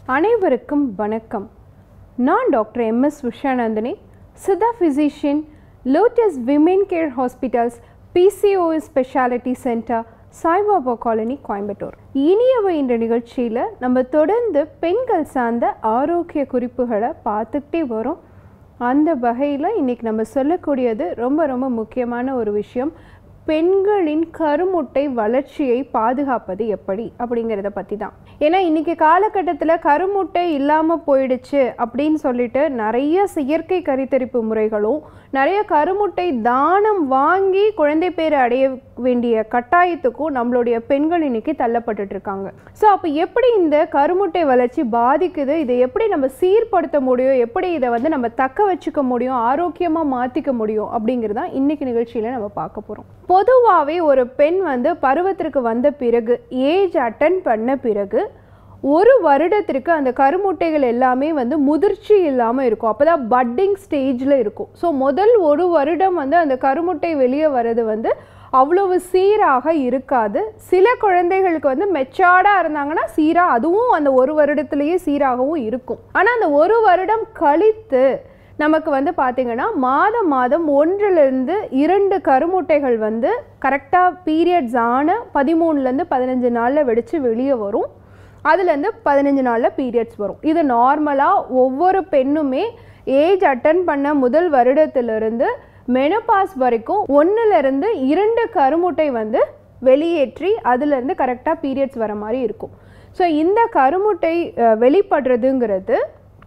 அனைவருக்கும் வணக்கம் நான் doctor MS Ushanandhini Siddha physician lotus women care hospitals PCOS speciality centre Saibaba colony Coimbatore இனியவை என்ற நிகழ்ச்சியில் நம்ம தொடர்ந்து பெண்கள் சார்ந்த ஆரோக்கிய குறிப்புகளை பார்த்துக்கிட்டே வரோம் அந்த வகையில் இன்றைக்கி நம்ம சொல்லக்கூடியது ரொம்ப ரொம்ப முக்கியமான ஒரு விஷயம் பெண்களின் கருமுட்டை வளர்ச்சியை பாதுகாப்பது எப்படி அப்படிங்கிறத பற்றி தான் ஏன்னா இன்றைக்கி காலகட்டத்தில் கருமுட்டை இல்லாமல் போயிடுச்சு அப்படின்னு சொல்லிட்டு நிறைய செயற்கை கருத்தரிப்பு முறைகளும் நிறைய கருமுட்டை தானம் வாங்கி குழந்தை பேர் அடைய வேண்டிய கட்டாயத்துக்கும் நம்மளுடைய பெண்கள் இன்னைக்கு தள்ளப்பட்டுட்டு இருக்காங்க ஸோ அப்போ எப்படி இந்த கருமுட்டை வளர்ச்சி பாதிக்குது இதை எப்படி நம்ம சீர்படுத்த முடியும் எப்படி இதை வந்து நம்ம தக்க வச்சுக்க முடியும் ஆரோக்கியமாக மாற்றிக்க முடியும் அப்படிங்கிறது தான் இன்னைக்கு நிகழ்ச்சியில் நம்ம பார்க்க போகிறோம் பொதுவாகவே ஒரு பெண் வந்து பருவத்திற்கு வந்த பிறகு ஏஜ் அட்டன் பண்ண பிறகு ஒரு வருடத்திற்கு அந்த கருமுட்டைகள் எல்லாமே வந்து முதிர்ச்சி இல்லாமல் இருக்கும் அப்போ தான் பட்டிங் ஸ்டேஜில் இருக்கும் ஸோ முதல் ஒரு வருடம் வந்து அந்த கருமுட்டை வெளியே வர்றது வந்து அவ்வளவு சீராக இருக்காது சில குழந்தைகளுக்கு வந்து மெச்சார்டாக இருந்தாங்கன்னா சீராக அதுவும் அந்த ஒரு வருடத்துலேயே சீராகவும் இருக்கும் ஆனால் அந்த ஒரு வருடம் கழித்து நமக்கு வந்து பார்த்திங்கன்னா மாதம் மாதம் ஒன்றிலிருந்து இரண்டு கருமுட்டைகள் வந்து கரெக்டாக பீரியட்ஸ் ஆன பதிமூணுலேருந்து பதினஞ்சு நாளில் வெடித்து வெளியே வரும் அதுலேருந்து பதினஞ்சு நாளில் பீரியட்ஸ் வரும் இது நார்மலாக ஒவ்வொரு பெண்ணுமே ஏஜ் அட்டன் பண்ண முதல் வருடத்திலிருந்து மெனபாஸ் வரைக்கும் ஒன்றுலேருந்து இரண்டு கருமுட்டை வந்து வெளியேற்றி அதுலேருந்து கரெக்டாக பீரியட்ஸ் வர மாதிரி இருக்கும் ஸோ இந்த கருமுட்டை அஹ், வெளிப்படுறதுங்கிறது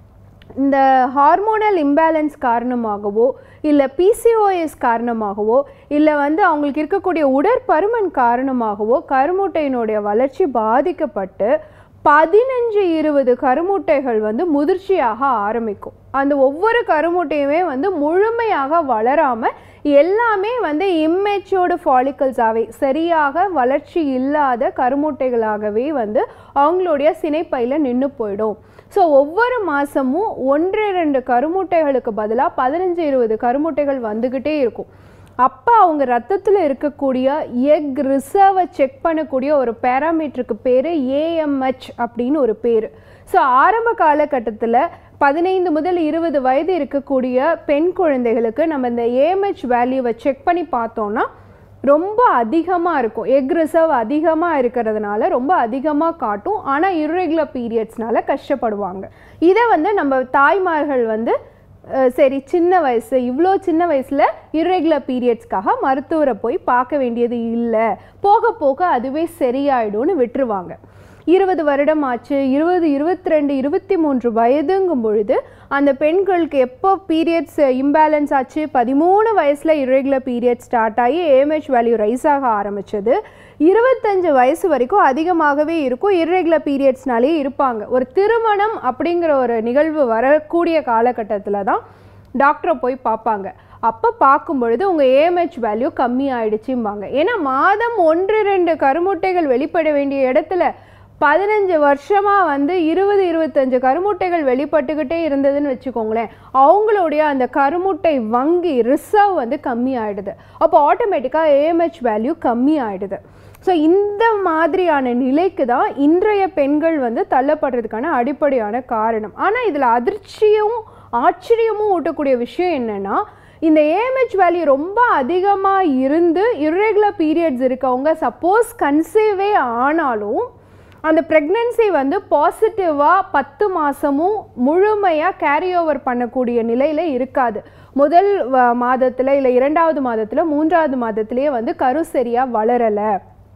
இந்த ஹார்மோனல் இம்பேலன்ஸ் காரணமாகவோ இல்லை பிசிஓஎஸ் காரணமாகவோ இல்லை வந்து அவங்களுக்கு இருக்கக்கூடிய உடற்பருமன் காரணமாகவோ கருமுட்டையினுடைய வளர்ச்சி பாதிக்கப்பட்டு பதினஞ்சு இருபது கருமுட்டைகள் வந்து முதிர்ச்சியாக ஆரம்பிக்கும் அந்த ஒவ்வொரு கருமுட்டையுமே வந்து முழுமையாக வளராமல் எல்லாமே வந்து இம்மெச்சோர்டு ஃபாலிக்கல்ஸாகவே சரியாக வளர்ச்சி இல்லாத கருமுட்டைகளாகவே வந்து அவங்களுடைய சினைப்பையில் நின்று போயிடும் ஸோ ஒவ்வொரு மாதமும் ஒன்று ரெண்டு கருமுட்டைகளுக்கு பதிலாக பதினஞ்சு இருபது கருமுட்டைகள் வந்துக்கிட்டே இருக்கும் அப்போ அவங்க ரத்தத்தில் இருக்கக்கூடிய எக் ரிசர்வை செக் பண்ணக்கூடிய ஒரு பேராமீட்டருக்கு பேர் ஏஎம்ஹெச் அப்படின்னு ஒரு பேர் ஸோ ஆரம்ப காலகட்டத்தில் பதினைந்து முதல் இருபது வயது இருக்கக்கூடிய பெண் குழந்தைகளுக்கு நம்ம இந்த ஏஎம்ஹெச் வேல்யூவை செக் பண்ணி பார்த்தோன்னா ரொம்ப அதிகமாக இருக்கும் எக் ரிசர்வ் அதிகமாக இருக்கிறதுனால ரொம்ப அதிகமாக காட்டும் ஆனால் irregular பீரியட்ஸ்னால கஷ்டப்படுவாங்க இதை வந்து நம்ம தாய்மார்கள் வந்து அஹ், சரி சின்ன வயசு இவ்வளோ சின்ன வயசில் irregular பீரியட்ஸ்க்காக மருத்துவரை போய் பார்க்க வேண்டியது இல்லை போக போக அதுவே சரியாயிடும்னு விட்டுருவாங்க இருபது வருடம் ஆச்சு இருபது இருபத்தி ரெண்டு இருபத்தி மூன்று வயதுங்கும் பொழுது அந்த பெண்களுக்கு எப்போ பீரியட்ஸ் இம்பேலன்ஸ் ஆச்சு பதிமூணு வயசில் irregular பீரியட் ஸ்டார்ட் ஆகி ஏஎம்ஹெச் வேல்யூ ரைஸ் ஆக ஆரம்பிச்சது இருபத்தஞ்சு வயசு வரைக்கும் அதிகமாகவே இருக்கும் irregular பீரியட்ஸ்னாலே இருப்பாங்க ஒரு திருமணம் அப்படிங்கிற ஒரு நிகழ்வு வரக்கூடிய காலகட்டத்தில் தான் டாக்டரை போய் பார்ப்பாங்க அப்போ பார்க்கும் பொழுது உங்கள் ஏஎம்ஹெச் வேல்யூ கம்மி ஆயிடுச்சும்பாங்க ஏன்னா மாதம் ஒன்று ரெண்டு கருமுட்டைகள் வெளிப்பட வேண்டிய இடத்துல பதினஞ்சு வருஷமாக வந்து இருபது இருபத்தஞ்சு கருமுட்டைகள் வெளிப்பட்டுக்கிட்டே இருந்ததுன்னு வச்சுக்கோங்களேன் அவங்களுடைய அந்த கருமுட்டை வங்கி ரிசர்வ் வந்து கம்மி ஆயிடுது அப்போ ஆட்டோமேட்டிக்காக ஏஎம்ஹெச் வேல்யூ கம்மி ஆயிடுது ஸோ இந்த மாதிரியான நிலைக்கு தான் இன்றைய பெண்கள் வந்து தள்ளப்படுறதுக்கான அடிப்படையான காரணம் ஆனால் இதில் அதிர்ச்சியும் ஆச்சரியமும் ஊட்டக்கூடிய விஷயம் என்னென்னா இந்த ஏஎம்ஹெச் வேல்யூ ரொம்ப அதிகமாக இருந்து irregular பீரியட்ஸ் இருக்கவங்க சப்போஸ் கன்சீவே ஆனாலும் அந்த ப்ரெக்னென்சி வந்து பாசிட்டிவாக பத்து மாதமும் முழுமையாக கேரி ஓவர் பண்ணக்கூடிய நிலையில் இருக்காது முதல் மாதத்தில் இல்லை இரண்டாவது மாதத்தில் மூன்றாவது மாதத்துலேயே வந்து கரு சரியாக வளரலை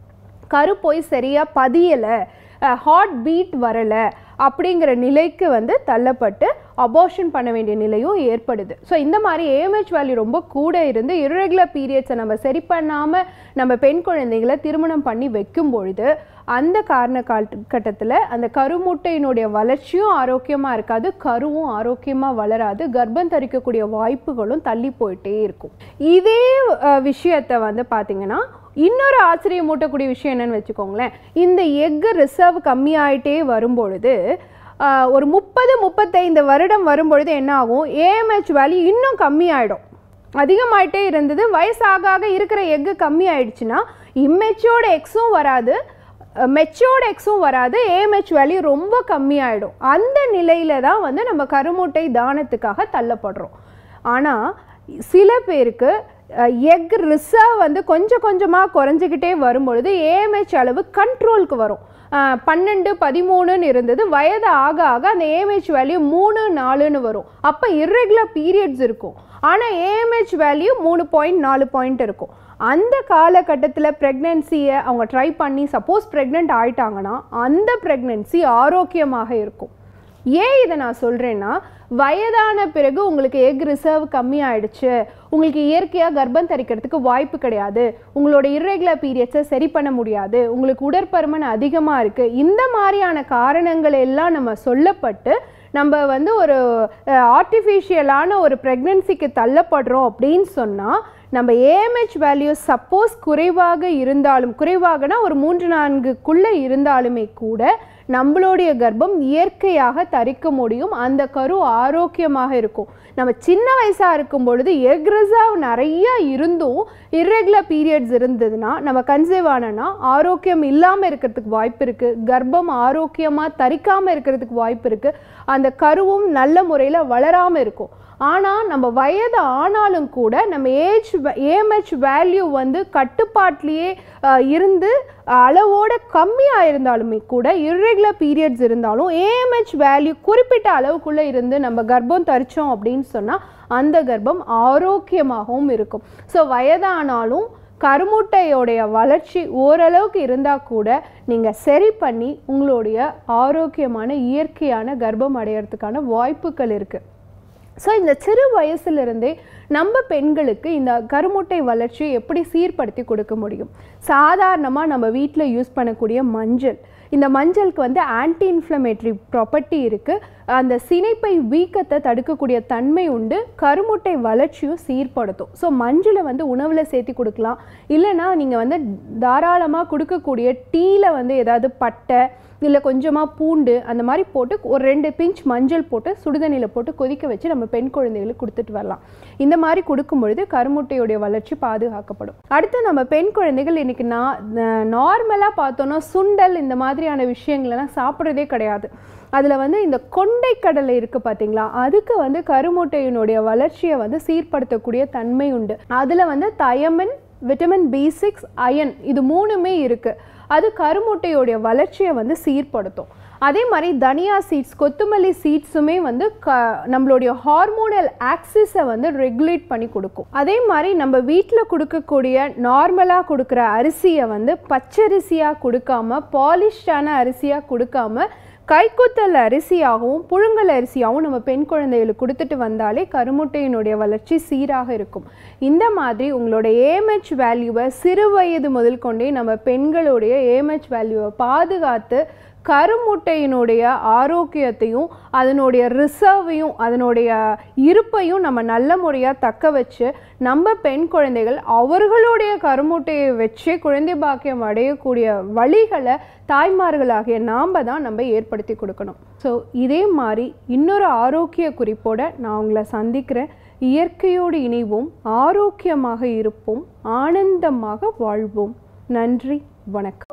கரு போய் சரியாக பதியலை ஹார்ட் பீட் வரலை அப்படிங்கிற நிலைக்கு வந்து தள்ளப்பட்டு அபார்ஷன் பண்ண வேண்டிய நிலையும் ஏற்படுது ஸோ இந்த மாதிரி ஏஎம்ஹெச் வேல்யூ ரொம்ப கூட இருந்து irregular பீரியட்ஸை நம்ம சரி பண்ணாமல் நம்ம பெண் குழந்தைகளை திருமணம் பண்ணி வைக்கும் பொழுது அந்த காரண காலகட்டத்தில் அந்த கருமுட்டையினுடைய வளர்ச்சியும் ஆரோக்கியமாக இருக்காது கருவும் ஆரோக்கியமாக வளராது கர்ப்பம் தரிக்கக்கூடிய வாய்ப்புகளும் தள்ளி போயிட்டே இருக்கும் இதே அஹ், விஷயத்தை வந்து பார்த்திங்கன்னா இன்னொரு ஆச்சரியம் மூட்டக்கூடிய விஷயம் என்னன்னு வச்சுக்கோங்களேன் இந்த எக்கு ரிசர்வ் கம்மியாயிட்டே வரும்பொழுது ஆஹ், ஒரு முப்பது முப்பத்தைந்து வருடம் வரும்பொழுது என்ன ஆகும் ஏஎம்ஹெச் வேல்யூ இன்னும் கம்மியாயிடும் அதிகமாயிட்டே இருந்தது வயசாக ஆக இருக்கிற எக்கு கம்மி ஆயிடுச்சுன்னா இம்மெச்சோர்டு எக்ஸும் வராது மெச்சோர்ட் எக்ஸும் வராது ஏஎம்ஹெச் வேல்யூ ரொம்ப கம்மியாயிடும் அந்த நிலையில தான் வந்து நம்ம கருமுட்டை தானத்துக்காக தள்ளப்படுறோம் ஆனால் சில பேருக்கு எக் ரிசர்வ் வந்து கொஞ்சம் கொஞ்சமாக குறைஞ்சிக்கிட்டே வரும்பொழுது ஏஎம்ஹெச் அளவு கண்ட்ரோலுக்கு வரும் அஹ், பன்னெண்டு பதிமூணுன்னு இருந்தது வயது ஆக ஆக அந்த ஏஎம்ஹெச் வேல்யூ மூணு நாலுன்னு வரும் அப்போ இர்ரெகுலர் பீரியட்ஸ் இருக்கும் ஆனால் ஏஎம்ஹெச் வேல்யூ மூணு பாயிண்ட் நாலு பாயிண்ட் இருக்கும் அந்த காலகட்டத்தில் ப்ரெக்னென்சியை அவங்க ட்ரை பண்ணி சப்போஸ் ப்ரெக்னென்ட் ஆயிட்டாங்கன்னா அந்த ப்ரெக்னென்சி ஆரோக்கியமாக இருக்கும் ஏன் இதை நான் சொல்கிறேன்னா வயதான பிறகு உங்களுக்கு எக் ரிசர்வ் கம்மி ஆயிடுச்சு உங்களுக்கு இயற்கையாக கர்ப்பம் தரிக்கிறதுக்கு வாய்ப்பு கிடையாது உங்களோட இர்ரெகுலர் பீரியட்ஸை சரி பண்ண முடியாது உங்களுக்கு உடற்பருமன் அதிகமாக இருக்குது இந்த மாதிரியான காரணங்கள் எல்லாம் நம்ம சொல்லப்பட்டு நம்ம வந்து ஒரு ஆர்டிஃபிஷியலான ஒரு ப்ரெக்னென்சிக்கு தள்ளப்படுறோம் அப்படின்னு சொன்னால் நம்ம ஏஎம்ஹெச் வேல்யூ சப்போஸ் குறைவாக இருந்தாலும் குறைவாகனா ஒரு மூன்று நான்குக்குள்ளே இருந்தாலுமே கூட நம்மளுடைய கர்ப்பம் இயற்கையாக தரிக்க முடியும் அந்த கரு ஆரோக்கியமாக இருக்கும் நம்ம சின்ன வயசாக இருக்கும் பொழுது எக் ரிசர்வ் நிறைய இருந்தும் இர்ரெகுலர் பீரியட்ஸ் இருந்ததுன்னா நம்ம கன்சீவ் ஆனோன்னா ஆரோக்கியம் இல்லாமல் இருக்கிறதுக்கு வாய்ப்பு இருக்குது கர்ப்பம் ஆரோக்கியமாக தரிக்காமல் இருக்கிறதுக்கு வாய்ப்பு இருக்குது அந்த கருவும் நல்ல முறையில் வளராமல் இருக்கும் ஆனால் நம்ம வயது ஆனாலும் கூட நம்ம ஏஜ் ஏஎம்ஹெச் வேல்யூ வந்து கட்டுப்பாட்டிலேயே அஹ், இருந்து அளவோட கம்மியாக இருந்தாலுமே கூட இர்ரெகுலர் பீரியட்ஸ் இருந்தாலும் ஏஎம்ஹெச் வேல்யூ குறிப்பிட்ட அளவுக்குள்ளே இருந்து நம்ம கர்ப்பம் தரிச்சோம் அப்படின்னு சொன்னால் அந்த கர்ப்பம் ஆரோக்கியமாகவும் இருக்கும் ஸோ வயதானாலும் கருமுட்டையோடைய வளர்ச்சி ஓரளவுக்கு இருந்தால் கூட நீங்கள் சரி பண்ணி உங்களுடைய ஆரோக்கியமான இயற்கையான கர்ப்பம் அடையிறதுக்கான வாய்ப்புகள் இருக்குது ஸோ இந்த சிறு வயசுலேருந்தே நம்ம பெண்களுக்கு இந்த கருமுட்டை வளர்ச்சியை எப்படி சீர்படுத்தி கொடுக்க முடியும் சாதாரணமாக நம்ம வீட்டில் யூஸ் பண்ணக்கூடிய மஞ்சள் இந்த மஞ்சளுக்கு வந்து ஆன்டி இன்ஃப்ளமேட்டரி ப்ராப்பர்ட்டி இருக்குது அந்த சினைப்பை வீக்கத்தை தடுக்கக்கூடிய தன்மை உண்டு கருமுட்டை வளர்ச்சியும் சீர்படுத்தும் ஸோ மஞ்சளை வந்து உணவில் சேர்த்து கொடுக்கலாம் இல்லைன்னா நீங்கள் வந்து தாராளமாக கொடுக்கக்கூடிய டீயில் வந்து ஏதாவது பட்டை இல்லை கொஞ்சமாக பூண்டு அந்த மாதிரி போட்டு ஒரு ரெண்டு பிஞ்ச் மஞ்சள் போட்டு சுடுதண்ணியில் போட்டு கொதிக்க வச்சு நம்ம பெண் குழந்தைகளுக்கு கொடுத்துட்டு வரலாம் இந்த மாதிரி கொடுக்கும் பொழுது கருமுட்டையுடைய வளர்ச்சி பாதுகாக்கப்படும் அடுத்து நம்ம பெண் குழந்தைகள் இன்னைக்கு நான் நார்மலாக பார்த்தோன்னா சுண்டல் இந்த மாதிரியான விஷயங்களெல்லாம் சாப்பிட்றதே கிடையாது அதில் வந்து இந்த கொண்டை கடலை இருக்குது பார்த்தீங்களா அதுக்கு வந்து கருமுட்டையினுடைய வளர்ச்சியை வந்து சீர்படுத்தக்கூடிய தன்மை உண்டு அதில் வந்து thiamine vitamin B six iron இது மூணுமே இருக்குது அது கருமுட்டையோடைய வளர்ச்சியை வந்து சீர்படுத்தும் அதே மாதிரி தனியா சீட்ஸ் கொத்தமல்லி சீட்ஸுமே வந்து க நம்மளுடைய ஹார்மோனல் ஆக்சிஸை வந்து ரெகுலேட் பண்ணி கொடுக்கும் அதே மாதிரி நம்ம வீட்டில் கொடுக்கக்கூடிய நார்மலாக கொடுக்குற அரிசியை வந்து பச்சரிசியாக கொடுக்காம பாலிஷ்டான அரிசியாக கொடுக்காம கைக்குத்தல் அரிசியாகவும் புழுங்கல் அரிசியாகவும் நம்ம பெண் குழந்தைகளுக்கு கொடுத்துட்டு வந்தாலே கருமுட்டையினுடைய வளர்ச்சி சீராக இருக்கும் இந்த மாதிரி உங்களோட ஏஎம்ஹெச் வேல்யூவை சிறு வயது முதல் கொண்டே நம்ம பெண்களுடைய ஏஎம்ஹெச் வேல்யூவை பாதுகாத்து கருமுட்டையினுடைய ஆரோக்கியத்தையும் அதனுடைய ரிசர்வையும் அதனுடைய இருப்பையும் நம்ம நல்ல முறையாக தக்க வச்சு நம்ம பெண் குழந்தைகள் அவர்களுடைய கருமுட்டையை வச்சே குழந்தை பாக்கியம் அடையக்கூடிய வழிகளை தாய்மார்களாகிய நாம் தான் நம்ம ஏற்படுத்தி கொடுக்கணும் ஸோ இதே மாதிரி இன்னொரு ஆரோக்கிய குறிப்போட நான் உங்களை சந்திக்கிறேன் இயற்கையோடு இணைவோம் ஆரோக்கியமாக இருப்போம் ஆனந்தமாக வாழ்வோம் நன்றி வணக்கம்